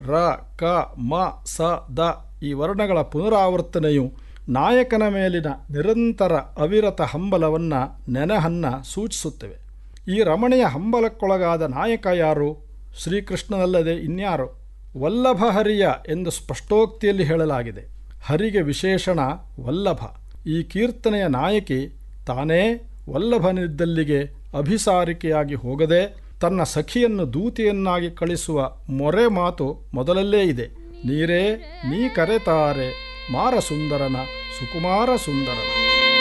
ರ ಕ ಮ ಸ ದ ಈ ವರ್ಣಗಳ ಪುನರಾವರ್ತನೆಯು ನಾಯಕನ ಮೇಲಿನ ನಿರಂತರ ಅವಿರತ ಹಂಬಲವನ್ನು ನೆನಹನ್ನು ಸೂಚಿಸುತ್ತವೆ ಈ ರಮಣೆಯ ಹಂಬಲಕ್ಕೊಳಗಾದ ನಾಯಕ ಯಾರು ಶ್ರೀಕೃಷ್ಣನಲ್ಲದೆ ಇನ್ಯಾರು ವಲ್ಲಭ ಹರಿಯ ಎಂದು ಸ್ಪಷ್ಟೋಕ್ತಿಯಲ್ಲಿ ಹೇಳಲಾಗಿದೆ ಹರಿಗೆ ವಿಶೇಷಣ ವಲ್ಲಭ ಈ ಕೀರ್ತನೆಯ ನಾಯಕಿ ತಾನೇ ವಲ್ಲಭನಿದ್ದಲ್ಲಿಗೆ ಅಭಿಸಾರಿಕೆಯಾಗಿ ಹೋಗದೆ ತನ್ನ ಸಖಿಯನ್ನು ದೂತಿಯನ್ನಾಗಿ ಕಳಿಸುವ ಮೊರೆ ಮಾತು ಮೊದಲಲ್ಲೇ ಇದೆ ನೀರೇ ನೀ ಕರೆತಾರೆ ಮಾರ ಸುಂದರನ ಸುಕುಮಾರ ಸುಂದರನ